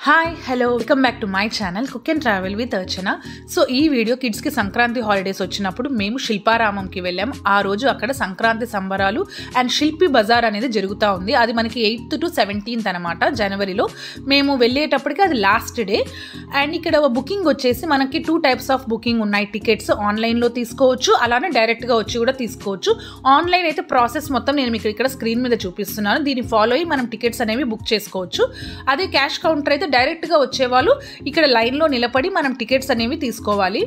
hi hello welcome back to my channel cook and travel with Archana so ఈ video కిడ్స్కి Sankranti holidays వచ్చినప్పుడు మేము శిల్పారామంకి వెళ్ళాం ఆ రోజు అక్కడ సంక్రాంతి సంబరాలు అండ్ శిల్పి బజార్ అనేది జరుగుతూ ఉంది అది మనకి ఎయిత్ టు సెవెంటీన్త్ అనమాట జనవరిలో మేము వెళ్ళేటప్పటికి అది లాస్ట్ డే అండ్ ఇక్కడ బుకింగ్ వచ్చేసి మనకి టూ టైప్స్ ఆఫ్ బుకింగ్ ఉన్నాయి టికెట్స్ ఆన్లైన్లో తీసుకోవచ్చు అలానే డైరెక్ట్గా వచ్చి కూడా తీసుకోవచ్చు ఆన్లైన్ అయితే ప్రాసెస్ మొత్తం నేను మీకు ఇక్కడ స్క్రీన్ మీద చూపిస్తున్నాను దీన్ని ఫాలో అయ్యి మనం టికెట్స్ అనేవి బుక్ చేసుకోవచ్చు అదే క్యాష్ కౌంటర్ అయితే డైరెక్ట్గా వచ్చేవాళ్ళు ఇక్కడ లైన్లో నిలబడి మనం టికెట్స్ అనేవి తీసుకోవాలి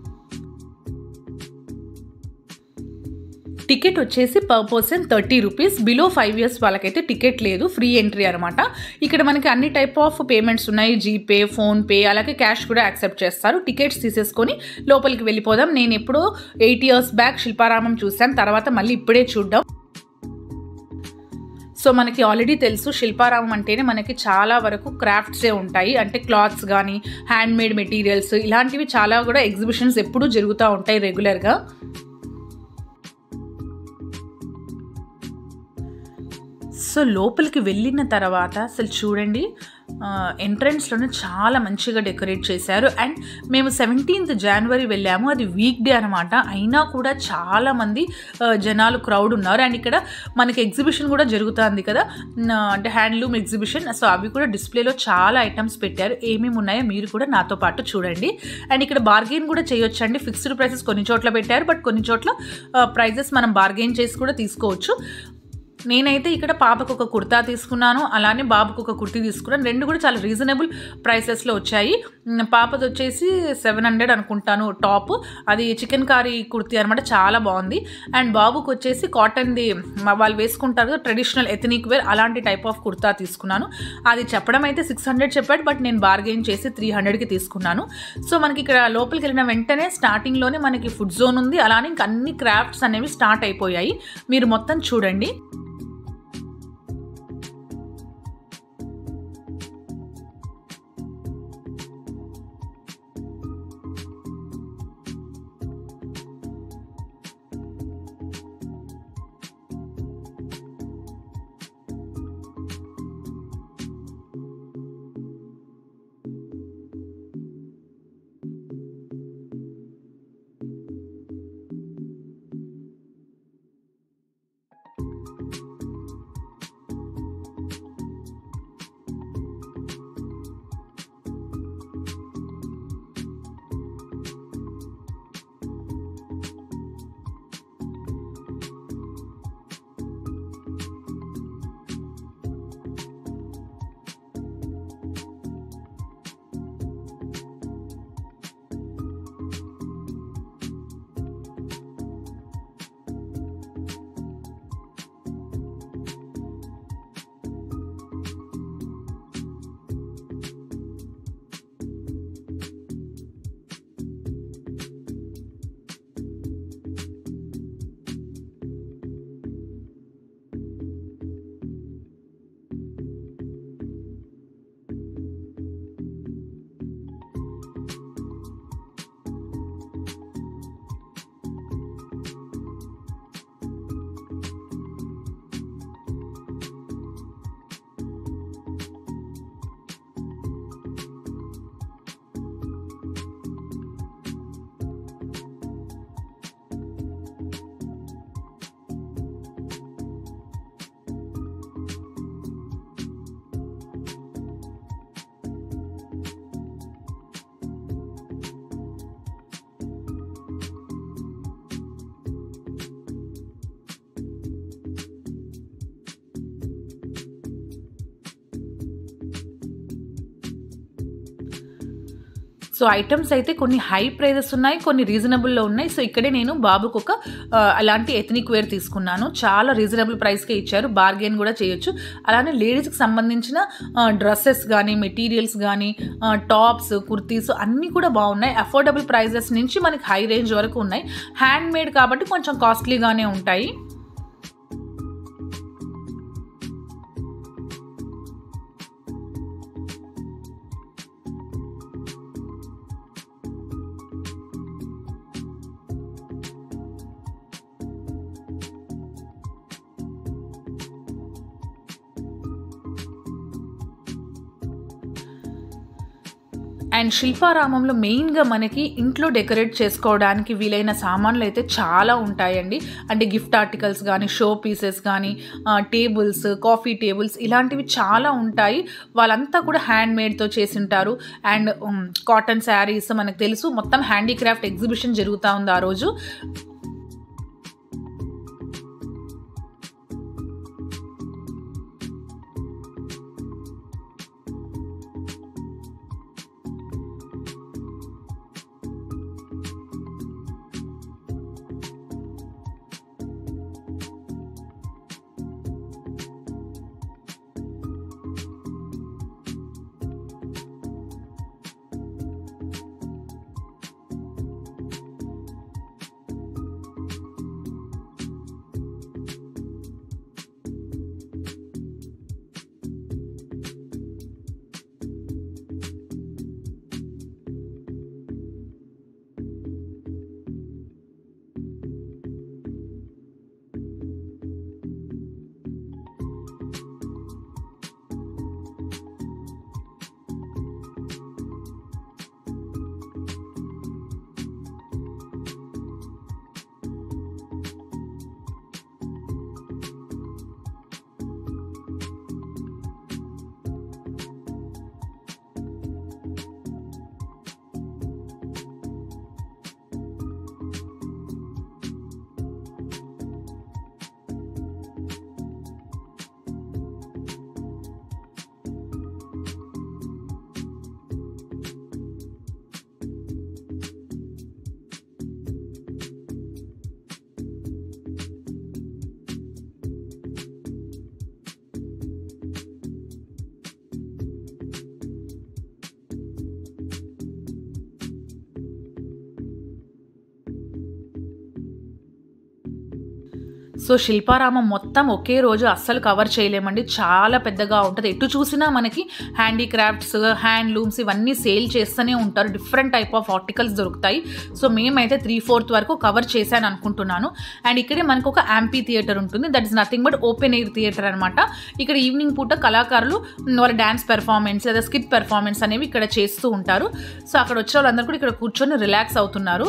టికెట్ వచ్చేసి per person thirty rupees below five years వాళ్ళకైతే టికెట్ లేదు ఫ్రీ ఎంట్రీ అనమాట ఇక్కడ మనకి అన్ని టైప్ ఆఫ్ పేమెంట్స్ ఉన్నాయి జీపే ఫోన్పే అలాగే క్యాష్ కూడా యాక్సెప్ట్ చేస్తారు టికెట్స్ తీసేసుకొని లోపలికి వెళ్ళిపోదాం నేను ఎప్పుడో ఎయిట్ ఇయర్స్ బ్యాక్ శిల్పారామం చూశాను తర్వాత మళ్ళీ ఇప్పుడే చూద్దాం సో మనకి ఆల్రెడీ తెలుసు శిల్పారామం అంటేనే మనకి చాలా వరకు క్రాఫ్ట్సే ఉంటాయి అంటే క్లాత్స్ కానీ హ్యాండ్ మేడ్ మెటీరియల్స్ ఇలాంటివి చాలా కూడా ఎగ్జిబిషన్స్ ఎప్పుడూ జరుగుతూ ఉంటాయి రెగ్యులర్గా సో లోపలికి వెళ్ళిన తర్వాత అసలు చూడండి ఎంట్రన్స్లోనే చాలా మంచిగా డెకరేట్ చేశారు అండ్ మేము సెవెంటీన్త్ జనవరి వెళ్ళాము అది వీక్ డే అనమాట అయినా కూడా చాలామంది జనాలు క్రౌడ్ ఉన్నారు అండ్ ఇక్కడ మనకి ఎగ్జిబిషన్ కూడా జరుగుతుంది కదా అంటే హ్యాండ్లూమ్ ఎగ్జిబిషన్ సో అవి కూడా డిస్ప్లేలో చాలా ఐటమ్స్ పెట్టారు ఏమేమి ఉన్నాయో మీరు కూడా నాతో పాటు చూడండి అండ్ ఇక్కడ బార్గెన్ కూడా చేయొచ్చు అండి ఫిక్స్డ్ ప్రైసెస్ కొన్ని చోట్ల పెట్టారు బట్ కొన్ని చోట్ల ప్రైజెస్ మనం బార్గెన్ చేసి కూడా తీసుకోవచ్చు నేనైతే ఇక్కడ పాపకు ఒక కుర్తా తీసుకున్నాను అలానే బాబుకు ఒక కుర్తీ తీసుకున్నాను రెండు కూడా చాలా రీజనబుల్ ప్రైసెస్లో వచ్చాయి పాపది వచ్చేసి సెవెన్ హండ్రెడ్ అనుకుంటాను టాప్ అది చికెన్ కారీ కుర్తీ అనమాట చాలా బాగుంది అండ్ బాబుకు వచ్చేసి కాటన్ది వాళ్ళు వేసుకుంటారు ట్రెడిషనల్ ఎథనిక్ వేర్ అలాంటి టైప్ ఆఫ్ కుర్తా తీసుకున్నాను అది చెప్పడం అయితే సిక్స్ హండ్రెడ్ చెప్పాడు బట్ నేను బార్గెన్ చేసి త్రీ హండ్రెడ్కి తీసుకున్నాను సో మనకి ఇక్కడ లోపలికి వెళ్ళిన వెంటనే స్టార్టింగ్లోనే మనకి ఫుడ్ జోన్ ఉంది అలానే ఇంక అన్ని క్రాఫ్ట్స్ అనేవి స్టార్ట్ అయిపోయాయి మీరు మొత్తం చూడండి సో ఐటమ్స్ అయితే కొన్ని హై ప్రైజెస్ ఉన్నాయి కొన్ని రీజనబుల్లో ఉన్నాయి సో ఇక్కడే నేను బాబుకు ఒక అలాంటి ఎథనిక్ వేర్ తీసుకున్నాను చాలా రీజనబుల్ ప్రైస్కే ఇచ్చారు బార్గెన్ కూడా చేయొచ్చు అలానే లేడీస్కి సంబంధించిన డ్రెస్సెస్ కానీ మెటీరియల్స్ కానీ టాప్స్ కుర్తీస్ అన్నీ కూడా బాగున్నాయి అఫోర్డబుల్ ప్రైజెస్ నుంచి మనకి హై రేంజ్ వరకు ఉన్నాయి హ్యాండ్ మేడ్ కాబట్టి కొంచెం కాస్ట్లీగానే ఉంటాయి అండ్ శిల్పారామంలో మెయిన్గా మనకి ఇంట్లో డెకరేట్ చేసుకోవడానికి వీలైన సామాన్లు అయితే చాలా ఉంటాయండి అంటే గిఫ్ట్ ఆర్టికల్స్ కానీ షో పీసెస్ కానీ టేబుల్స్ కాఫీ టేబుల్స్ ఇలాంటివి చాలా ఉంటాయి వాళ్ళంతా కూడా హ్యాండ్ మేడ్తో చేసి ఉంటారు అండ్ కాటన్ శారీస్ మనకు తెలుసు మొత్తం హ్యాండీక్రాఫ్ట్ ఎగ్జిబిషన్ జరుగుతూ ఉంది ఆ రోజు సో శిల్పారామం మొత్తం ఒకే రోజు అస్సలు కవర్ చేయలేమండి చాలా పెద్దగా ఉంటుంది ఎటు చూసినా మనకి హ్యాండీక్రాఫ్ట్స్ హ్యాండ్లూమ్స్ ఇవన్నీ సేల్ చేస్తూనే ఉంటారు డిఫరెంట్ టైప్ ఆఫ్ ఆర్టికల్స్ దొరుకుతాయి సో మేమైతే త్రీ ఫోర్త్ వరకు కవర్ చేశాను అనుకుంటున్నాను అండ్ ఇక్కడే మనకు ఒక యాంపీ థియేటర్ ఉంటుంది that is nothing but open air theatre అనమాట ఇక్కడ ఈవినింగ్ పూట కళాకారులు వాళ్ళ డ్యాన్స్ పెర్ఫార్మెన్స్ లేదా స్కిట్ పెర్ఫార్మెన్స్ అనేవి ఇక్కడ చేస్తూ ఉంటారు సో అక్కడ వచ్చే వాళ్ళందరూ కూడా ఇక్కడ కూర్చొని రిలాక్స్ అవుతున్నారు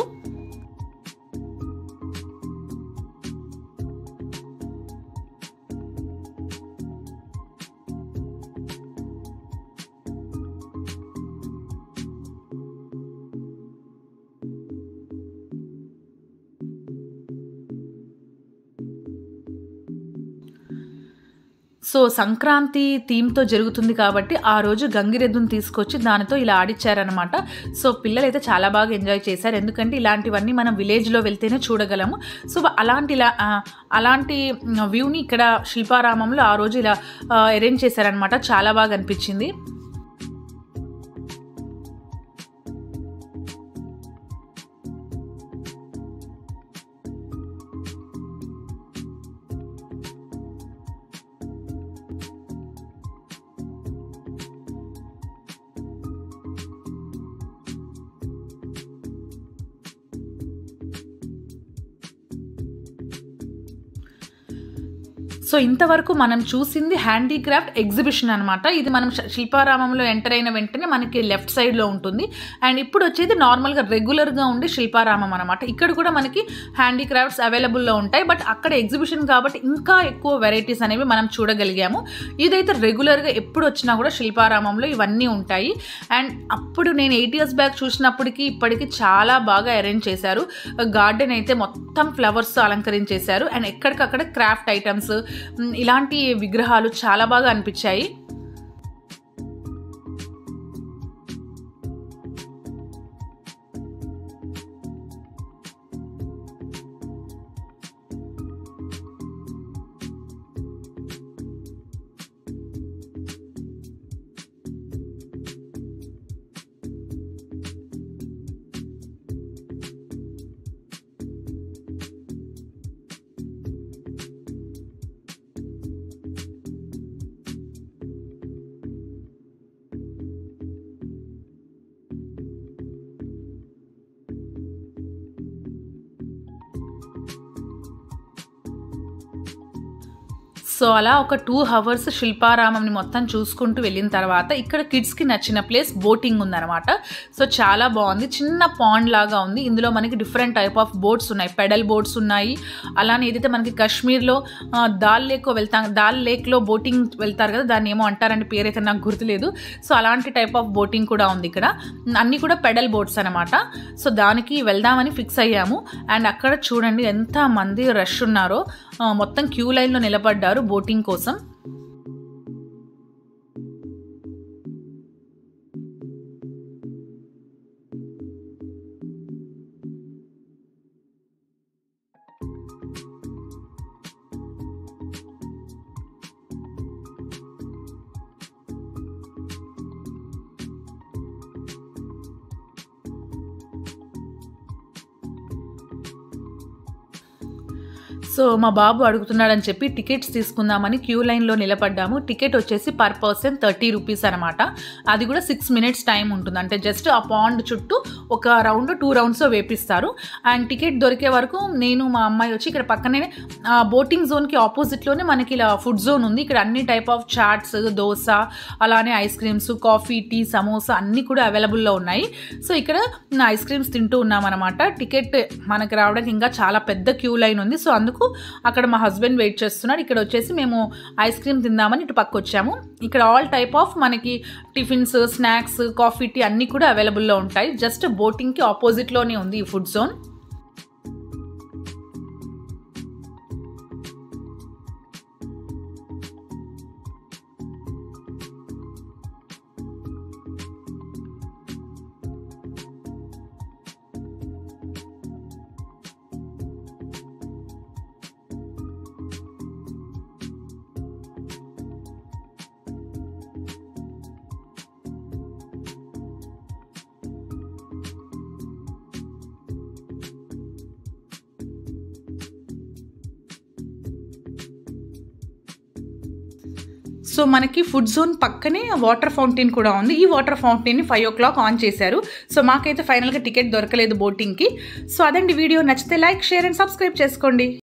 సో సంక్రాంతి థీమ్తో జరుగుతుంది కాబట్టి ఆ రోజు గంగిరెద్దును తీసుకొచ్చి దానితో ఇలా ఆడిచ్చారనమాట సో పిల్లలు అయితే చాలా బాగా ఎంజాయ్ చేశారు ఎందుకంటే ఇలాంటివన్నీ మనం విలేజ్లో వెళ్తేనే చూడగలము సో అలాంటి ఇలా ఆ, అలాంటి వ్యూని ఇక్కడ శిల్పారామంలో ఆ రోజు ఇలా అరేంజ్ చేశారనమాట చాలా బాగా అనిపించింది సో ఇంతవరకు మనం చూసింది హ్యాండీక్రాఫ్ట్ ఎగ్జిబిషన్ అనమాట ఇది మనం శ- శిల్పారామంలో ఎంటర్ అయిన వెంటనే మనకి లెఫ్ట్ సైడ్లో ఉంటుంది అండ్ ఇప్పుడు వచ్చేది నార్మల్గా రెగ్యులర్గా ఉండే శిల్పారామం అనమాట ఇక్కడ కూడా మనకి హ్యాండీక్రాఫ్ట్స్ అవైలబుల్లో ఉంటాయి బట్ అక్కడ ఎగ్జిబిషన్ కాబట్టి ఇంకా ఎక్కువ వెరైటీస్ అనేవి మనం చూడగలిగాము ఇదైతే రెగ్యులర్గా ఎప్పుడు వచ్చినా కూడా శిల్పారామంలో ఇవన్నీ ఉంటాయి అండ్ అప్పుడు నేను ఎయిట్ ఇయర్స్ బ్యాక్ చూసినప్పటికీ ఇప్పటికి చాలా బాగా అరేంజ్ చేశారు గార్డెన్ అయితే మొత్తం ఫ్లవర్స్ అలంకరించేశారు అండ్ ఎక్కడికక్కడ క్రాఫ్ట్ ఐటమ్స్ ఇలాంటి విగ్రహాలు చాలా బాగా అనిపించాయి సో అలా ఒక టూ అవర్స్ శిల్పారామంని మొత్తం చూసుకుంటూ వెళ్ళిన తర్వాత ఇక్కడ కిడ్స్కి నచ్చిన ప్లేస్ బోటింగ్ ఉందన్నమాట సో చాలా బాగుంది చిన్న పాండ్ లాగా ఉంది ఇందులో మనకి డిఫరెంట్ టైప్ ఆఫ్ బోట్స్ ఉన్నాయి పెడల్ బోట్స్ ఉన్నాయి అలానే ఏదైతే మనకి కాశ్మీర్లో ఆ, దాల్ లేక్ వెళ్తాం దాల్ లేక్లో బోటింగ్ వెళ్తారు కదా దాన్ని ఏమో అంటారంటే పేరు అయితే నాకు గుర్తులేదు సో అలాంటి టైప్ ఆఫ్ బోటింగ్ కూడా ఉంది ఇక్కడ అన్నీ కూడా పెడల్ బోట్స్ అనమాట సో దానికి వెళ్దామని ఫిక్స్ అయ్యాము అండ్ అక్కడ చూడండి ఎంత మంది రష్ ఉన్నారో ఆ, మొత్తం క్యూ లైన్లో నిలబడ్డారు బోటింగ్ కోసం సో మా బాబు అడుగుతున్నాడని చెప్పి టికెట్స్ తీసుకుందామని క్యూ లైన్లో నిలబడ్డాము టికెట్ వచ్చేసి పర్ పర్సన్ థర్టీ రూపీస్ అనమాట అది కూడా సిక్స్ మినిట్స్ టైం ఉంటుంది అంటే జస్ట్ ఆ పాండ్ చుట్టూ ఒక రౌండ్ టూ రౌండ్స్ వేపిస్తారు అండ్ టికెట్ దొరికే వరకు నేను మా అమ్మాయి వచ్చి ఇక్కడ పక్కనే ఆ బోటింగ్ జోన్కి ఆపోజిట్లోనే మనకి ఇలా ఫుడ్ జోన్ ఉంది ఇక్కడ అన్ని టైప్ ఆఫ్ చాట్స్ దోశ అలానే ice creams coffee tea samosa అన్నీ కూడా అవైలబుల్లో ఉన్నాయి సో ఇక్కడ ఐస్ క్రీమ్స్ తింటూ ఉన్నామన్నమాట టికెట్ మనకి రావడానికి ఇంకా చాలా పెద్ద క్యూ లైన్ ఉంది సో అందుకు అక్కడ మా హస్బెండ్ వెయిట్ చేస్తున్నాడు ఇక్కడ వచ్చేసి మేము ఐస్ క్రీమ్ తిందామని ఇటు పక్క వచ్చాము ఇక్కడ ఆల్ టైప్ ఆఫ్ మనకి టిఫిన్స్ స్నాక్స్ కాఫీ టీ అన్నీ కూడా అవైలబుల్లో ఉంటాయి జస్ట్ బోటింగ్కి ఆపోజిట్లోనే ఉంది ఈ ఫుడ్ జోన్ సో మనకి ఫుడ్ జోన్ పక్కనే వాటర్ ఫౌంటైన్ కూడా ఉంది ఈ వాటర్ ఫౌంటైన్ని ఫైవ్ ఓ క్లాక్ ఆన్ చేశారు సో మాకైతే ఫైనల్గా టికెట్ దొరకలేదు బోటింగ్కి సో అదండి వీడియో నచ్చితే లైక్ షేర్ అండ్ సబ్స్క్రైబ్ చేసుకోండి